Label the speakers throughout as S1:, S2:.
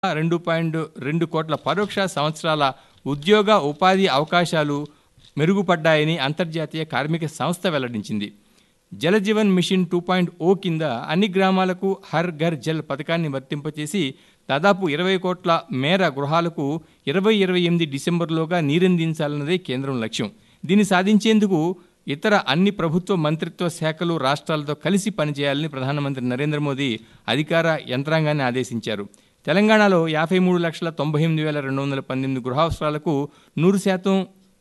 S1: రెండు పాయింట్ రెండు కోట్ల పరోక్ష సంవత్సరాల ఉద్యోగ ఉపాధి అవకాశాలు మెరుగుపడ్డాయని అంతర్జాతీయ కార్మిక సంస్థ వెల్లడించింది Jal Jeevan mission two point O కింద అన్ని గ్రామాలకు హర్ ఘర్ జల్ పథకాన్ని వర్తింపచేసి దాదాపు ఇరవై కోట్ల మేర గృహాలకు ఇరవై ఇరవై ఎనిమిది డిసెంబర్లోగా నీరందించాలన్నదే కేంద్రం లక్ష్యం దీన్ని సాధించేందుకు ఇతర అన్ని ప్రభుత్వ మంత్రిత్వ శాఖలు రాష్ట్రాలతో కలిసి పనిచేయాలని ప్రధానమంత్రి నరేంద్ర మోదీ అధికార యంత్రాంగాన్ని ఆదేశించారు తెలంగాణలో యాభై మూడు లక్షల తొంభై ఎనిమిది వేల రెండు వందల పద్దెనిమిది గృహావసరాలకు నూరు శాతం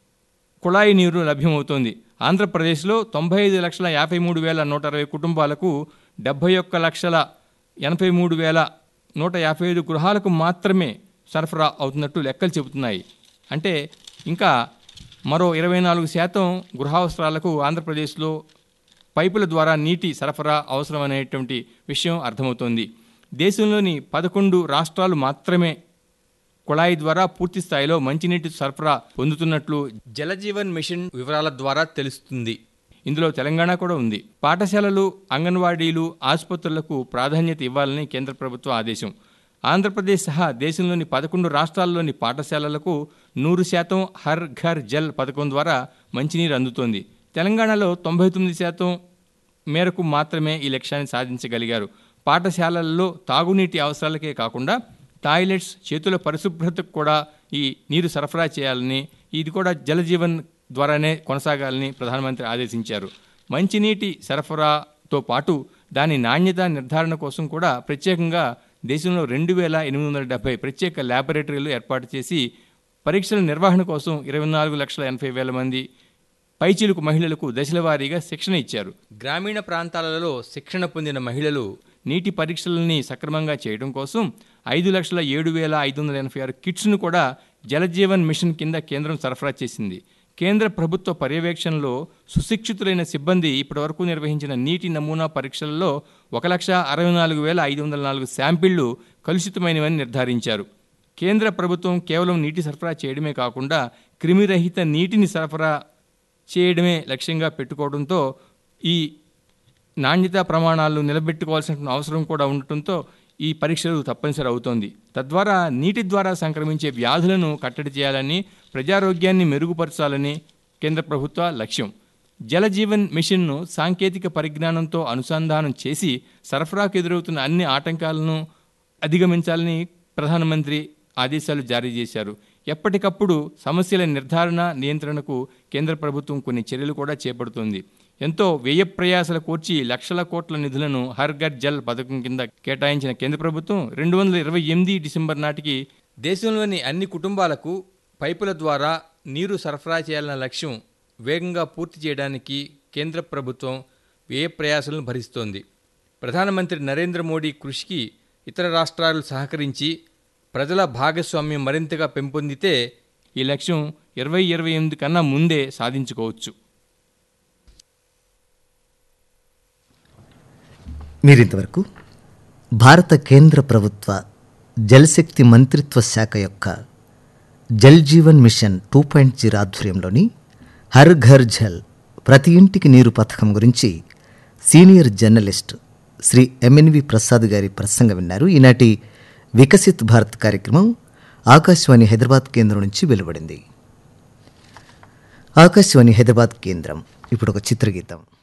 S1: కుళాయి నీరు లభ్యమవుతోంది ఆంధ్రప్రదేశ్లో తొంభై ఐదు లక్షల యాభై మూడు వేల నూట అరవై కుటుంబాలకు డెబ్బై ఒక్క లక్షల ఎనభై మూడు వేల నూట యాభై ఐదు గృహాలకు మాత్రమే సరఫరా అవుతున్నట్టు లెక్కలు చెబుతున్నాయి అంటే ఇంకా మరో ఇరవై నాలుగు శాతం గృహావసరాలకు ఆంధ్రప్రదేశ్లో పైపుల ద్వారా నీటి సరఫరా అవసరం అనేటువంటి విషయం అర్థమవుతోంది దేశంలోని పదకొండు రాష్ట్రాలు మాత్రమే కుళాయి ద్వారా పూర్తి స్థాయిలో మంచినీటి సరఫరా పొందుతున్నట్లు జలజీవన్ మిషన్ వివరాల ద్వారా తెలుస్తుంది ఇందులో తెలంగాణ కూడా ఉంది పాఠశాలలు అంగన్వాడీలు ఆసుపత్రులకు ప్రాధాన్యత ఇవ్వాలని కేంద్ర ప్రభుత్వ ఆదేశం ఆంధ్రప్రదేశ్ సహా దేశంలోని పదకొండు రాష్ట్రాల్లోని పాఠశాలలకు నూరు శాతం హర్ ఘర్ జల్ పథకం ద్వారా మంచినీరు అందుతోంది తెలంగాణలో తొంభై తొమ్మిది శాతం మేరకు మాత్రమే ఈ లక్ష్యాన్ని సాధించగలిగారు పాఠశాలల్లో తాగునీటి అవసరాలకే కాకుండా టాయిలెట్స్ చేతుల పరిశుభ్రతకు కూడా ఈ నీరు సరఫరా చేయాలని ఇది కూడా జలజీవన్ ద్వారానే కొనసాగాలని ప్రధానమంత్రి ఆదేశించారు మంచినీటి సరఫరాతో పాటు దాని నాణ్యత నిర్ధారణ కోసం కూడా ప్రత్యేకంగా దేశంలో రెండు వేల ఎనిమిది వందల డెబ్బై ప్రత్యేక ల్యాబొరేటరీలు ఏర్పాటు చేసి పరీక్షల నిర్వహణ కోసం ఇరవై నాలుగు లక్షల ఎనభై వేల మంది పైచిలుకు మహిళలకు దశల వారీగా శిక్షణ ఇచ్చారు గ్రామీణ ప్రాంతాలలో శిక్షణ పొందిన మహిళలు నీటి పరీక్షలని సక్రమంగా చేయడం కోసం ఐదు లక్షల ఏడు వేల ఐదు వందల ఎనభై ఆరు కిట్స్ను కూడా జలజీవన్ మిషన్ కింద కేంద్రం సరఫరా చేసింది కేంద్ర ప్రభుత్వ పర్యవేక్షణలో సుశిక్షితులైన సిబ్బంది ఇప్పటివరకు నిర్వహించిన నీటి నమూనా పరీక్షలలో ఒక లక్ష అరవై నాలుగు వేల ఐదు వందల నాలుగు శాంపిళ్లు కలుషితమైనవని నిర్ధారించారు కేంద్ర ప్రభుత్వం కేవలం నీటి సరఫరా చేయడమే కాకుండా క్రిమిరహిత నీటిని సరఫరా చేయడమే లక్ష్యంగా పెట్టుకోవడంతో ఈ నాణ్యతా ప్రమాణాలు నిలబెట్టుకోవాల్సిన అవసరం కూడా ఉండటంతో ఈ పరీక్షలు తప్పనిసరి అవుతోంది తద్వారా నీటి ద్వారా సంక్రమించే వ్యాధులను కట్టడి చేయాలని ప్రజారోగ్యాన్ని మెరుగుపరచాలని కేంద్ర ప్రభుత్వ లక్ష్యం జలజీవన్ మిషన్ను సాంకేతిక పరిజ్ఞానంతో అనుసంధానం చేసి సరఫరాకు ఎదురవుతున్న అన్ని ఆటంకాలను అధిగమించాలని ప్రధానమంత్రి ఆదేశాలు జారీ చేశారు ఎప్పటికప్పుడు సమస్యల నిర్ధారణ నియంత్రణకు కేంద్ర ప్రభుత్వం కొన్ని చర్యలు కూడా చేపడుతోంది ఎంతో వ్యయ ప్రయాసల కూర్చి లక్షల కోట్ల నిధులను హర్ ఘర్ జల్ పథకం కింద కేటాయించిన కేంద్ర ప్రభుత్వం రెండు వందల ఇరవై ఎనిమిది డిసెంబర్ నాటికి దేశంలోని అన్ని కుటుంబాలకు పైపుల ద్వారా నీరు సరఫరా చేయాలన్న లక్ష్యం వేగంగా పూర్తి చేయడానికి కేంద్ర ప్రభుత్వం వ్యయ ప్రయాసలను భరిస్తోంది ప్రధానమంత్రి నరేంద్ర మోడీ కృషికి ఇతర రాష్ట్రాలు సహకరించి ప్రజల భాగస్వామ్యం మరింతగా పెంపొందితే ఈ లక్ష్యం ఇరవై ఇరవై ఎనిమిది కన్నా ముందే సాధించుకోవచ్చు
S2: మీరింతవరకు భారత కేంద్ర ప్రభుత్వ జలశక్తి మంత్రిత్వ శాఖ యొక్క Jal Jeevan mission two point zero ఆధ్వర్యంలోని హర్ ఘర్ జల్ ప్రతి ఇంటికి నీరు పథకం గురించి senior journalist Shri MNV Prasad గారి ప్రసంగం విన్నారు ఈనాటి వికసిత్ భారత్ కార్యక్రమం ఆకాశవాణి హైదరాబాద్ కేంద్రం నుంచి వెలువడింది ఆకాశవాణి హైదరాబాద్ కేంద్రం ఇప్పుడు ఒక చిత్రగీతం